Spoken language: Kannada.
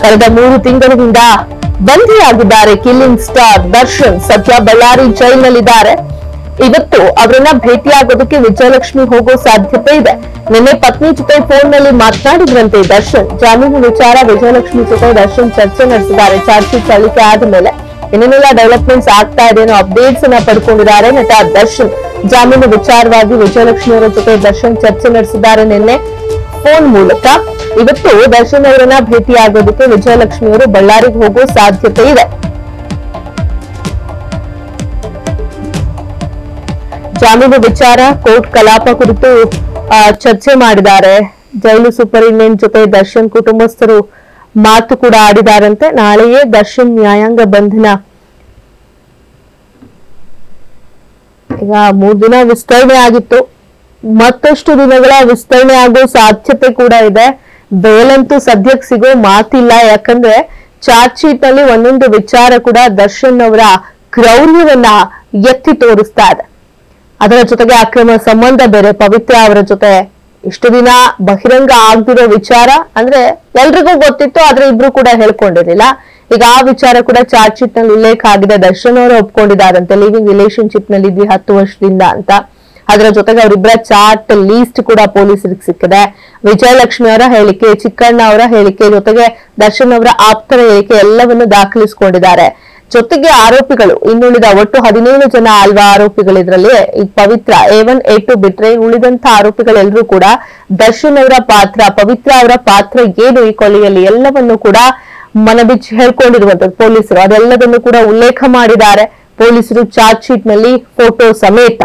ಕಳೆದ ಮೂರು ತಿಂಗಳಿನಿಂದ ಬಂಧಿಯಾಗಿದ್ದಾರೆ ಕಿಲ್ಲಿಂಗ್ ಸ್ಟಾರ್ ದರ್ಶನ್ ಸದ್ಯ ಬಳ್ಳಾರಿ ಜೈಲಿನಲ್ಲಿದ್ದಾರೆ ಇವತ್ತು ಅವರನ್ನ ಭೇಟಿಯಾಗೋದಕ್ಕೆ ವಿಜಯಲಕ್ಷ್ಮಿ ಹೋಗೋ ಸಾಧ್ಯತೆ ಇದೆ ನಿನ್ನೆ ಪತ್ನಿ ಜೊತೆ ಫೋನ್ ನಲ್ಲಿ ಮಾತನಾಡಿದ್ರಂತೆ ದರ್ಶನ್ ಜಾಮೀನು ವಿಚಾರ ವಿಜಯಲಕ್ಷ್ಮಿ ಜೊತೆ ದರ್ಶನ್ ಚರ್ಚೆ ನಡೆಸಿದ್ದಾರೆ ಚಾರ್ಜ್ ಶೀಟ್ ಸಲ್ಲಿಕೆ ಆದ್ಮೇಲೆ ಏನೇನೆಲ್ಲ ಡೆವಲಪ್ಮೆಂಟ್ಸ್ ಆಗ್ತಾ ಇದೆ ಅನ್ನೋ ಅಪ್ಡೇಟ್ಸ್ ಅನ್ನ ಪಡ್ಕೊಂಡಿದ್ದಾರೆ ನಟ ದರ್ಶನ್ ಜಾಮೀನು ವಿಚಾರವಾಗಿ ವಿಜಯಲಕ್ಷ್ಮಿ ಅವರ ಜೊತೆ ದರ್ಶನ್ ಚರ್ಚೆ ನಡೆಸಿದ್ದಾರೆ ನಿನ್ನೆ ಫೋನ್ ಮೂಲಕ ಇವತ್ತು ದರ್ಶನ್ ಅವರನ್ನ ಭೇಟಿಯಾಗೋದಕ್ಕೆ ವಿಜಯಲಕ್ಷ್ಮಿ ಅವರು ಬಳ್ಳಾರಿಗೆ ಹೋಗೋ ಸಾಧ್ಯತೆ ಇದೆ ಜಾಮೀನು ವಿಚಾರ ಕೋರ್ಟ್ ಕಲಾಪ ಕುರಿತು ಆ, ಚರ್ಚೆ ಮಾಡಿದ್ದಾರೆ ಜೈಲು ಸೂಪರಿಂಟೆಂಡೆಂಟ್ ಜೊತೆ ದರ್ಶನ್ ಕುಟುಂಬಸ್ಥರು ಮಾತು ಕೂಡ ಆಡಿದಾರಂತೆ ನಾಳೆಯೇ ದರ್ಶನ್ ನ್ಯಾಯಾಂಗ ಬಂಧನ ಈಗ ಮೂರ್ ದಿನ ವಿಸ್ತರಣೆ ಆಗಿತ್ತು ಮತ್ತಷ್ಟು ದಿನಗಳ ವಿಸ್ತರಣೆ ಆಗೋ ಸಾಧ್ಯತೆ ಕೂಡ ಇದೆ ಬೇಲಂತೂ ಸದ್ಯಕ್ಕೆ ಸಿಗೋ ಮಾತಿಲ್ಲ ಯಾಕಂದ್ರೆ ಚಾರ್ಜ್ ಶೀಟ್ ನಲ್ಲಿ ಒಂದೊಂದು ವಿಚಾರ ಕೂಡ ದರ್ಶನ್ ಅವರ ಕ್ರೌರ್ಯವನ್ನ ಎತ್ತಿ ತೋರಿಸ್ತಾ ಇದೆ ಅದರ ಜೊತೆಗೆ ಅಕ್ರಮ ಸಂಬಂಧ ಬೇರೆ ಪವಿತ್ರ ಅವರ ಜೊತೆ ಇಷ್ಟು ದಿನ ಬಹಿರಂಗ ಆಗ್ದಿರೋ ವಿಚಾರ ಅಂದ್ರೆ ಎಲ್ರಿಗೂ ಗೊತ್ತಿತ್ತು ಆದ್ರೆ ಇಬ್ರು ಕೂಡ ಹೇಳ್ಕೊಂಡಿರ್ಲಿಲ್ಲ ಈಗ ಆ ವಿಚಾರ ಕೂಡ ಚಾರ್ಜ್ ಶೀಟ್ ನಲ್ಲಿ ಉಲ್ಲೇಖ ಆಗಿದೆ ದರ್ಶನ್ ಅವರು ಒಪ್ಕೊಂಡಿದ್ದಾರಂತೆ ಲಿವಿಂಗ್ ರಿಲೇಶನ್ಶಿಪ್ ನಲ್ಲಿ ಇದ್ವಿ ಹತ್ತು ವರ್ಷದಿಂದ ಅಂತ ಅದರ ಜೊತೆಗೆ ಅವರಿಬ್ಬರ ಚಾರ್ಟ್ ಲೀಸ್ಟ್ ಕೂಡ ಪೊಲೀಸರಿಗೆ ಸಿಕ್ಕಿದೆ ವಿಜಯಲಕ್ಷ್ಮಿ ಅವರ ಹೇಳಿಕೆ ಚಿಕ್ಕಣ್ಣ ಅವರ ಹೇಳಿಕೆ ಜೊತೆಗೆ ದರ್ಶನ್ ಅವರ ಆಪ್ತರ ಹೇಳಿಕೆ ಎಲ್ಲವನ್ನು ದಾಖಲಿಸಿಕೊಂಡಿದ್ದಾರೆ ಜೊತೆಗೆ ಆರೋಪಿಗಳು ಇನ್ನುಳಿದ ಒಟ್ಟು ಹದಿನೇಳು ಜನ ಅಲ್ವಾ ಆರೋಪಿಗಳು ಇದರಲ್ಲಿ ಈ Pavithra A one A two ಬಿಟ್ರೆ ಉಳಿದಂತ ಆರೋಪಿಗಳೆಲ್ಲರೂ ಕೂಡ ದರ್ಶನ್ ಅವರ ಪಾತ್ರ ಪವಿತ್ರ ಅವರ ಪಾತ್ರ ಏನು ಈ ಕೊಲೆಯಲ್ಲಿ ಎಲ್ಲವನ್ನು ಕೂಡ ಮನಬಿಚ್ಚಿ ಹೇಳ್ಕೊಂಡಿರುವಂತದ್ದು ಪೊಲೀಸರು ಅದೆಲ್ಲದನ್ನು ಕೂಡ ಉಲ್ಲೇಖ ಮಾಡಿದ್ದಾರೆ ಪೊಲೀಸರು ಚಾರ್ಜ್ ಶೀಟ್ ನಲ್ಲಿ ಫೋಟೋ ಸಮೇತ